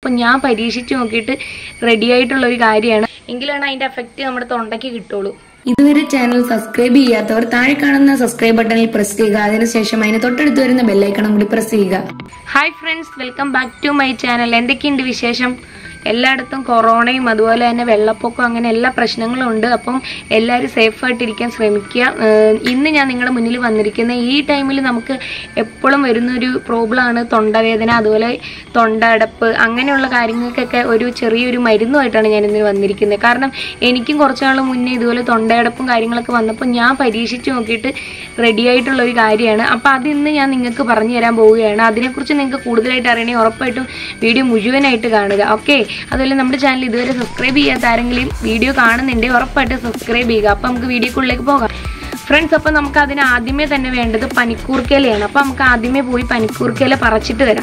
വന്നപ്പോൾ ഞാൻ പരീക്ഷിച്ച് നോക്കിയിട്ട് റെഡി ആയിട്ടുള്ള ഒരു കാര്യമാണ് എങ്കിലാണ് അതിന്റെ എഫക്റ്റ് നമ്മുടെ തൊണ്ടയ്ക്ക് കിട്ടുള്ളൂ ഇതുവരെ ചാനൽ സബ്സ്ക്രൈബ് ചെയ്യാത്തവർ താഴെ കാണുന്ന സബ്സ്ക്രൈബ് ബട്ടണിൽ പ്രസ് ചെയ്യുക അതിനുശേഷം അതിന് തൊട്ടടുത്ത് വരുന്ന ബെല്ലൈക്കണം കൂടി പ്രസ് ചെയ്യുക hi friends welcome back to my channel എന്തൊക്കെയുണ്ട് വിശേഷം എല്ലായിടത്തും കൊറോണയും അതുപോലെ തന്നെ വെള്ളപ്പൊക്കവും അങ്ങനെ എല്ലാ പ്രശ്നങ്ങളും ഉണ്ട് അപ്പം എല്ലാവരും സേഫായിട്ടിരിക്കാൻ ശ്രമിക്കുക ഏഹ് ഇന്ന് ഞാൻ നിങ്ങളുടെ മുന്നിൽ വന്നിരിക്കുന്ന ഈ ടൈമിൽ നമുക്ക് എപ്പോഴും വരുന്നൊരു പ്രോബ്ലമാണ് തൊണ്ടവേദന അതുപോലെ തൊണ്ട അടപ്പ് അങ്ങനെയുള്ള കാര്യങ്ങൾക്കൊക്കെ ഒരു ചെറിയൊരു മരുന്നുമായിട്ടാണ് ഞാൻ ഇന്ന് വന്നിരിക്കുന്നത് കാരണം എനിക്കും കുറച്ച് നാൾ മുന്നേ ഇതുപോലെ തൊണ്ടയടപ്പും കാര്യങ്ങളൊക്കെ വന്നപ്പോൾ ഞാൻ പരീക്ഷിച്ച് നോക്കിയിട്ട് റെഡി ആയിട്ടുള്ള ഒരു കാര്യമാണ് അപ്പോൾ അത് ഇന്ന് ഞാൻ നിങ്ങൾക്ക് പറഞ്ഞു തരാൻ പോവുകയാണ് അതിനെക്കുറിച്ച് നിങ്ങൾക്ക് കൂടുതലായിട്ട് അറിയണമെങ്കിൽ ഉറപ്പായിട്ടും വീഡിയോ മുഴുവനായിട്ട് കാണുക ഓക്കെ അതുപോലെ നമ്മുടെ ചാനൽ ഇതുവരെ സബ്സ്ക്രൈബ് ചെയ്യാത്ത ആരെങ്കിലും വീഡിയോ കാണുന്നുണ്ടെങ്കിൽ ഉറപ്പായിട്ട് സബ്സ്ക്രൈബ് ചെയ്യുക അപ്പോൾ നമുക്ക് വീഡിയോക്കുള്ളിലേക്ക് പോകാം ഫ്രണ്ട്സ് അപ്പോൾ നമുക്ക് അതിന് ആദ്യമേ തന്നെ വേണ്ടത് പനിക്കൂർക്കേലയാണ് അപ്പോൾ നമുക്ക് ആദ്യമേ പോയി പനിക്കൂർക്കേല പറിച്ചിട്ട് വരാം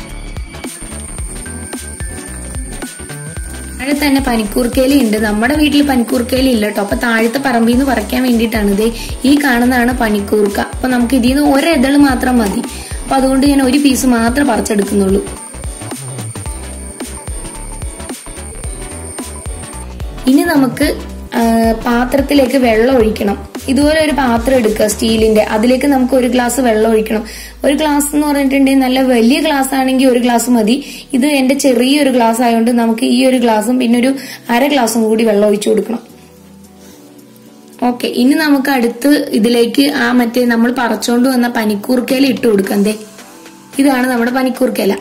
താഴെ തന്നെ പനിക്കൂർക്കേലി ഉണ്ട് നമ്മുടെ വീട്ടിൽ പനിക്കൂർക്കേലി ഇല്ല കേട്ടോ അപ്പൊ താഴത്തെ പറമ്പിൽ നിന്ന് പറിക്കാൻ വേണ്ടിയിട്ടാണ് ഇത് ഈ കാണുന്നതാണ് പനിക്കൂർക്ക അപ്പൊ നമുക്ക് ഇതിൽ നിന്ന് ഒരെതള് മാത്രം മതി അപ്പൊ അതുകൊണ്ട് ഞാൻ ഒരു പീസ് മാത്രമേ പറിച്ചെടുക്കുന്നുള്ളൂ ഇനി നമുക്ക് ആ, പാത്രത്തിലേക്ക് വെള്ളം ഒഴിക്കണം ഇതുപോലെ ഒരു പാത്രം എടുക്കുക സ്റ്റീലിന്റെ അതിലേക്ക് നമുക്ക് ഒരു ഗ്ലാസ് വെള്ളം ഒഴിക്കണം ഒരു ഗ്ലാസ് എന്ന് പറഞ്ഞിട്ടുണ്ടെങ്കിൽ നല്ല വലിയ ഗ്ലാസ് ആണെങ്കിൽ ഒരു ഗ്ലാസ് മതി ഇത് എന്റെ ചെറിയൊരു ഗ്ലാസ് ആയതുകൊണ്ട് നമുക്ക് ഈ ഒരു ഗ്ലാസും പിന്നെ ഒരു അര ഗ്ലാസും കൂടി വെള്ളം ഒഴിച്ചു കൊടുക്കണം ഓക്കെ ഇനി നമുക്ക് അടുത്ത് ഇതിലേക്ക് ആ മറ്റേ നമ്മൾ പറിച്ചോണ്ട് വന്ന പനിക്കൂർക്കേല ഇട്ട് കൊടുക്കാം ദേ ഇതാണ് നമ്മുടെ പനിക്കൂർക്കേല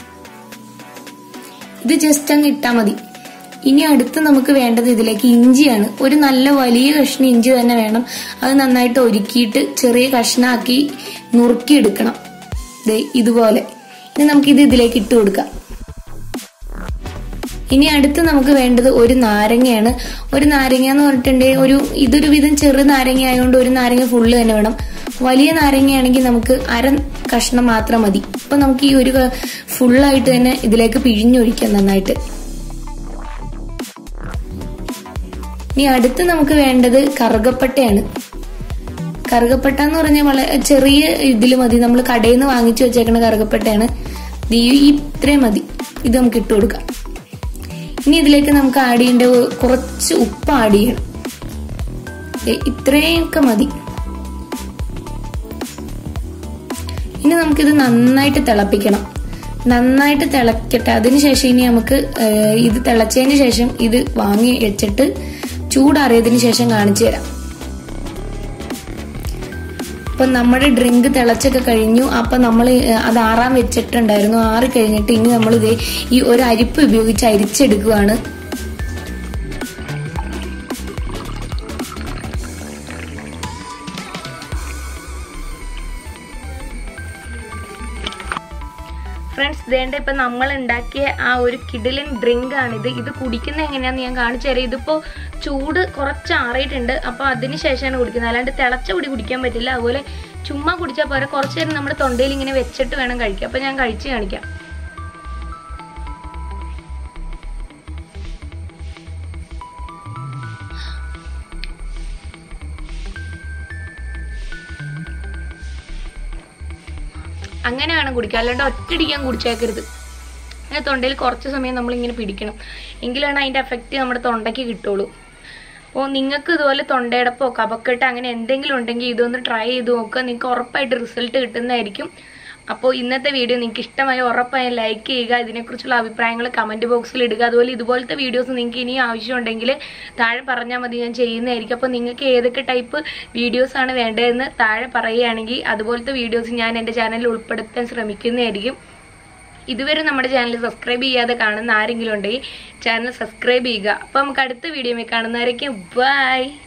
ഇത് ജസ്റ്റ് അങ്ങ് ഇട്ടാ മതി ഇനി അടുത്ത് നമുക്ക് വേണ്ടത് ഇതിലേക്ക് ഇഞ്ചിയാണ് ഒരു നല്ല വലിയ കഷ്ണം ഇഞ്ചി തന്നെ വേണം അത് നന്നായിട്ട് ഒരുക്കിയിട്ട് ചെറിയ കഷ്ണാക്കി നുറുക്കിയെടുക്കണം ദേ ഇതുപോലെ ഇനി നമുക്ക് ഇത് ഇതിലേക്ക് ഇട്ട് കൊടുക്കാം ഇനി അടുത്ത് നമുക്ക് വേണ്ടത് ഒരു നാരങ്ങയാണ് ഒരു നാരങ്ങ എന്ന് പറഞ്ഞിട്ടുണ്ടെങ്കിൽ ഒരു ഇതൊരു വിധം ചെറു നാരങ്ങ ആയതുകൊണ്ട് ഒരു നാരങ്ങ ഫുള്ള് തന്നെ വേണം വലിയ നാരങ്ങയാണെങ്കിൽ നമുക്ക് അര കഷ്ണം മാത്രം മതി അപ്പൊ നമുക്ക് ഈ ഒരു ക- ഫുള്ളായിട്ട് തന്നെ ഇതിലേക്ക് പിഴിഞ്ഞൊഴിക്കാം നന്നായിട്ട് ഇനി അടുത്ത് നമുക്ക് വേണ്ടത് കറുകപ്പട്ടയാണ് കറുകപ്പട്ട എന്ന് പറഞ്ഞാൽ വളരെ ചെറിയ ഇതിൽ മതി നമ്മൾ കടയിൽ നിന്ന് വാങ്ങിച്ചു വെച്ചേക്കുന്ന കറുകപ്പട്ടയാണ് ഇത് ഈ ഇത്രയും മതി ഇത് നമുക്ക് ഇട്ട് കൊടുക്കാം ഇനി ഇതിലേക്ക് നമുക്ക് ആഡ് ചെയ്യേണ്ട കുറച്ച് ഉപ്പ് ആഡ് ചെയ്യണം ദേ ഇത്രയൊക്കെ മതി ഇനി നമുക്കിത് നന്നായിട്ട് തിളപ്പിക്കണം നന്നായിട്ട് തിളക്കട്ടെ അതിനുശേഷം ഇനി നമുക്ക് ഏഹ്, ഇത് തിളച്ചതിന് ശേഷം ഇത് വാങ്ങി വെച്ചിട്ട് ചൂടാറിയതിന് ശേഷം കാണിച്ചു തരാം അപ്പൊ നമ്മുടെ ഡ്രിങ്ക് തിളച്ചൊക്കെ കഴിഞ്ഞു അപ്പൊ നമ്മൾ അത് ആറാൻ വെച്ചിട്ടുണ്ടായിരുന്നു ആറി കഴിഞ്ഞിട്ട് ഇനി നമ്മൾ ഇതേ ഈ ഒരു അരിപ്പ് ഉപയോഗിച്ച് അരിച്ചെടുക്കുകയാണ് ഫ്രണ്ട്സ് ദേണ്ട ഇപ്പൊ നമ്മൾ ഉണ്ടാക്കിയ ആ ഒരു കിഡിലൻ ഡ്രിങ്ക് ആണിത് ഇത് കുടിക്കുന്നത് എങ്ങനെയാന്ന് ഞാൻ കാണിച്ചു തരാം ഇതിപ്പോ ചൂട് കുറച്ച് ആറിയിട്ടുണ്ട് അപ്പൊ അതിന് ശേഷമാണ് കുടിക്കുന്നത് അല്ലാണ്ട് തിളച്ച കുടി കുടിക്കാൻ പറ്റില്ല അതുപോലെ ചുമ്മാ കുടിച്ചാൽ പോരെ കുറച്ച് നേരം നമ്മുടെ തൊണ്ടയിൽ ഇങ്ങനെ വെച്ചിട്ട് വേണം കഴിക്കാൻ അപ്പൊ ഞാൻ കഴിച്ച് കാണിക്കാം അങ്ങനെ വേണം കുടിക്കുക അല്ലാണ്ട് ഒറ്റയടിക്കാൻ കുടിച്ചേക്കരുത് അങ്ങനെ തൊണ്ടയിൽ കുറച്ച് സമയം നമ്മളിങ്ങനെ പിടിക്കണം എങ്കിലാണ് അതിൻ്റെ എഫക്റ്റ് നമ്മുടെ തൊണ്ടയ്ക്ക് കിട്ടുള്ളൂ അപ്പോൾ നിങ്ങൾക്ക് ഇതുപോലെ തൊണ്ടയടപ്പോ കഫക്കെട്ട് അങ്ങനെ എന്തെങ്കിലും ഉണ്ടെങ്കിൽ ഇതൊന്ന് ട്രൈ ചെയ്ത് നോക്കുക നിങ്ങൾക്ക് ഉറപ്പായിട്ട് റിസൾട്ട് കിട്ടുന്നതായിരിക്കും അപ്പോൾ ഇന്നത്തെ വീഡിയോ നിങ്ങൾക്ക് ഇഷ്ടമായ ഉറപ്പായും ലൈക്ക് ചെയ്യുക ഇതിനെക്കുറിച്ചുള്ള അഭിപ്രായങ്ങൾ കമൻറ്റ് ബോക്സിൽ ഇടുക അതുപോലെ ഇതുപോലത്തെ വീഡിയോസ് നിങ്ങൾക്ക് ഇനി ആവശ്യമുണ്ടെങ്കിൽ താഴെ പറഞ്ഞാൽ മതി ഞാൻ ചെയ്യുന്നതായിരിക്കും അപ്പോൾ നിങ്ങൾക്ക് ഏതൊക്കെ ടൈപ്പ് വീഡിയോസാണ് വേണ്ടതെന്ന് താഴെ പറയുകയാണെങ്കിൽ അതുപോലത്തെ വീഡിയോസ് ഞാൻ എൻ്റെ ചാനലിൽ ഉൾപ്പെടുത്താൻ ശ്രമിക്കുന്നതായിരിക്കും ഇതുവരെ നമ്മുടെ ചാനൽ സബ്സ്ക്രൈബ് ചെയ്യാതെ കാണുന്ന ആരെങ്കിലും ഉണ്ടെങ്കിൽ ചാനൽ സബ്സ്ക്രൈബ് ചെയ്യുക അപ്പോൾ നമുക്ക് അടുത്ത വീഡിയോ കാണുന്നവരേക്കും ബൈ